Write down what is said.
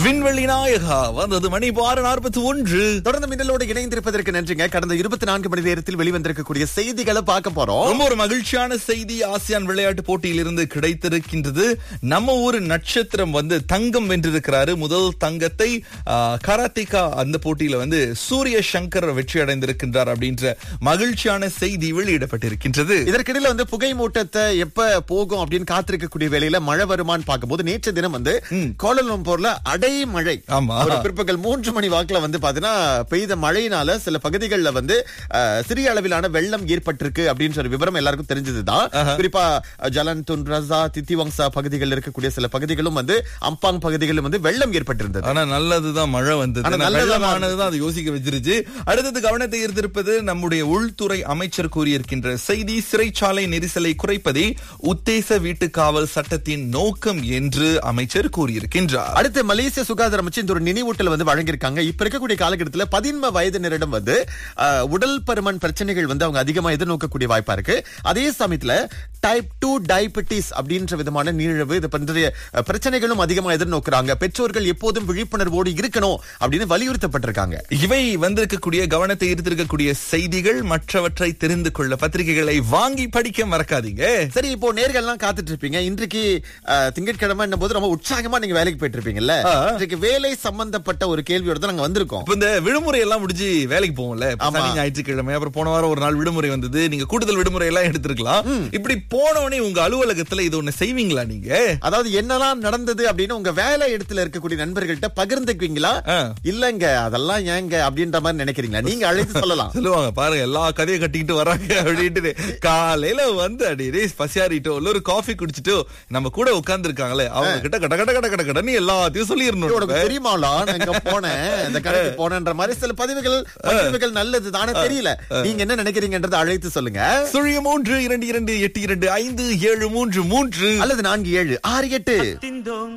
விண்வெளி நாயகா வந்தது மணி ஆறு நாற்பத்தி ஒன்று தொடர்ந்து மின்னலோடு இணைந்திருப்பதற்கு நன்றிங்க கடந்த இருபத்தி நான்கு மணி நேரத்தில் வெளிவந்திருக்கக்கூடிய செய்திகளை பார்க்க போறோம் ரொம்ப ஒரு மகிழ்ச்சியான செய்தி ஆசியான் விளையாட்டு போட்டியிலிருந்து கிடைத்திருக்கின்றது நம்ம ஊர் நட்சத்திரம் வந்து தங்கம் வென்றிருக்கிறாரு முதல் தங்கத்தை ஆ, கராத்திகா அந்த போட்டியில வந்து சூரிய சங்கர் வெற்றி அடைந்திருக்கின்றார் அப்படின்ற மகிழ்ச்சியான செய்தி வெளியிடப்பட்டிருக்கின்றது இதற்கிடையில வந்து புகை மூட்டத்தை எப்ப போகும் அப்படின்னு காத்திருக்கக்கூடிய வேளையில மழை வருமான்னு பார்க்கும்போது நேற்று தினம் வந்து கோலலம்பூர்ல அடை மழை ஆமா. ஒரு பிற்பகல் மூன்று மணி வாக்குல வந்து பாத்தீங்கன்னா பெய்த மழையினால சில பகுதிகளில் வந்து அஹ், சிறிய அளவிலான வெள்ளம் ஏற்பட்டிருக்கு அப்படின்ற ஒரு விவரம் எல்லாருக்கும் தெரிஞ்சதுதான் குறிப்பா அஹ், ஜலன் துன்ரசா தித்திவங்சா பகுதிகளில் இருக்கக்கூடிய சில பகுதிகளும் வந்து அம்பாங் பகுதிகளிலும் வந்து வெள்ளம் ஏற்பட்டிருந்தது ஆனா நல்லதுதான் மழை வந்தது ஆனா ஆனா நல்லதுதான் வெள்ளமானதுதான் அதை யோசிக்க வச்சிருச்சு அடுத்தது கவனத்தை ஈர்த்திருப்பது நம்முடைய உள்துறை அமைச்சர் கூறியிருக்கின்ற செய்தி சிறைச்சாலை நெரிசலை குறைப்பதே உத்தேச வீட்டு காவல் சட்டத்தின் நோக்கம் என்று அமைச்சர் கூறியிருக்கின்றார் அடுத்து மலேசிய சுகாதார அமைச்சு இந்த ஒரு நினைவூட்டல் வந்து வழங்கியிருக்காங்க இப்ப இருக்கக்கூடிய காலகட்டத்துல பதின்ம வயதினரிடம் வந்து அஹ், உடல் பருமன் பிரச்சனைகள் வந்து அவங்க அதிகமா எதிர்நோக்கக்கூடிய வாய்ப்பா இருக்கு அதே சமயத்துல டைப் டூ டயபிட்டிஸ் அப்படின்ற விதமான நீரிழிவு இது பற்றிய அஹ், பிரச்சனைகளும் அதிகமா எதிர்நோக்குறாங்க பெற்றோர்கள் எப்போதும் விழிப்புணர்வோடு இருக்கணும் அப்படின்னு வலியுறுத்தப்பட்டிருக்காங்க இவை வந்திருக்கக்கூடிய கவனத்தை ஈர்த்திருக்கக்கூடிய செய்திகள் மற்றவற்றை தெரிந்து கொள்ள பத்திரிகைகளை வாங்கி படிக்க மறக்காதீங்க சரி இப்போ நேர்கள்லாம் காத்துட்டு இருப்பீங்க இன்றைக்கு அஹ், திங்கட்கிழமை போது ரொம்ப உற்சாகமா நீங்க வேலைக்கு போயிட்டு இருப்பீங்கல்ல ஆ. இன்றைக்கு வேலை சம்பந்தப்பட்ட ஒரு கேள்வியோட தான் நாங்க வந்திருக்கோம் இப்ப இந்த விடுமுறை எல்லாம் முடிஞ்சு வேலைக்கு போவோம்ல இப்ப ஆமா. சனி ஞாயிற்றுக்கிழமை அப்புறம் போன வாரம் ஒரு நாள் விடுமுறை வந்தது நீங்க கூடுதல் விடுமுறை எல்லாம் எடுத்திருக்கலாம் இப்படி போனவனே உங்க அலுவலகத்துல இது ஒண்ணு செய்வீங்களா நீங்க அதாவது என்னெல்லாம் நடந்தது அப்படின்னு உங்க வேலை இடத்துல இருக்கக்கூடிய நண்பர்கள்ட்ட பகிர்ந்துக்குவீங்களா ஆ. இல்லங்க அதெல்லாம் ஏங்க அப்படின்ற மாதிரி நினைக்கிறீங்களா நீங்க அழைத்து சொல்லலாம் சொல்லுவாங்க பாருங்க எல்லா கதையை கட்டிக்கிட்டு வராங்க அப்படின்ட்டு காலையில வந்து அடி பசியாரிட்டோ இல்ல ஒரு காஃபி குடிச்சிட்டோ நம்ம கூட உட்கார்ந்து இருக்காங்களே அவங்க கிட்ட கட கட கட கட கடன்னு எல்லாத்தையும் சொல்லிடணும் உனக்கு தெரியுமாலா நான் இங்க போனேன் இந்த கடைக்கு போனேன்ற மாதிரி சில பதிவுகள் பதிவுகள் நல்லது தானே தெரியல நீங்க என்ன நினைக்கிறீங்கன்றதை அழைத்து சொல்லுங்க சுழிய மூன்று இரண்டு இரண்டு எட்டு இரண்டு ஐந்து ஏழு மூன்று மூன்று அல்லது நான்கு ஏழு ஆறு எட்டு திந்தோம்